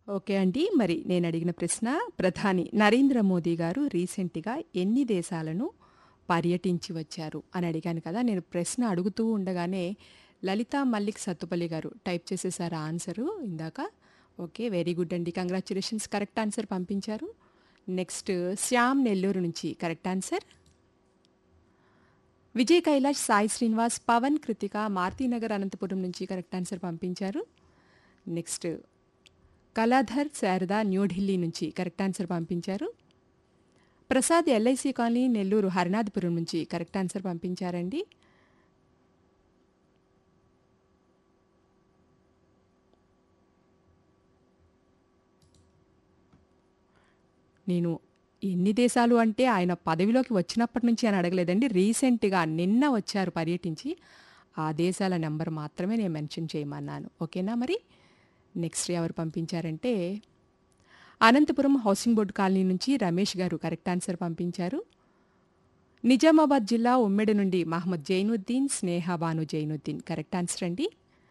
Okay అండి. మరి నేనడిగిన ప్రశ్న ప్రధాని నరేంద్ర మోదీ గారు రీసెంట్‌గా ఎన్ని దేశాలను పర్యటించి వచ్చారు అని అడిగాను కదా! నేను ప్రశ్న అడుగుతూ ఉండగానే లలితా మల్లిక్ సత్తుపల్లి గారు టైప్ చేసేసారు ఆన్సరు ఇందాక. ఓకే. వెరీ గుడ్ అండి. కంగ్రాచ్యులేషన్స్ కరెక్ట్ ఆన్సర్ పంపించారు. నెక్స్ట్ శ్యామ్ నెల్లూరు నుంచి కరెక్ట్ ఆన్సర్. విజయ్ కైలాష్, సాయి శ్రీనివాస్, పవన్, కృతిక మారుతీనగర్ అనంతపురం నుంచి కరెక్ట్ ఆన్సర్ పంపించారు. నెక్స్ట్ కళాధర్, శారద న్యూఢిల్లీ నుంచి కరెక్ట్ ఆన్సర్ పంపించారు. ప్రసాద్ ఎల్ఐసి కాలనీ నెల్లూరు హరినాథపురం నుంచి కరెక్ట్ ఆన్సర్ పంపించారండి. నేను ఎన్ని దేశాలు అంటే ఆయన పదవిలోకి వచ్చినప్పటి నుంచి అని అడగలేదండి. రీసెంట్‌గా నిన్న వచ్చారు పర్యటించి. ఆ దేశాల నంబర్ మాత్రమే నేను మెన్షన్ చేయమన్నాను. ఓకేనా మరి? నెక్స్ట్ ఎవరు పంపించారంటే అనంతపురం హౌసింగ్ బోర్డ్ కాలనీ నుంచి రమేష్ గారు కరెక్ట్ ఆన్సర్ పంపించారు. నిజామాబాద్ జిల్లా ఉమ్మెడి నుండి మహమ్మద్ జైనుద్దీన్, స్నేహ బాను జైనుద్దీన్ కరెక్ట్ ఆన్సర్ అండి.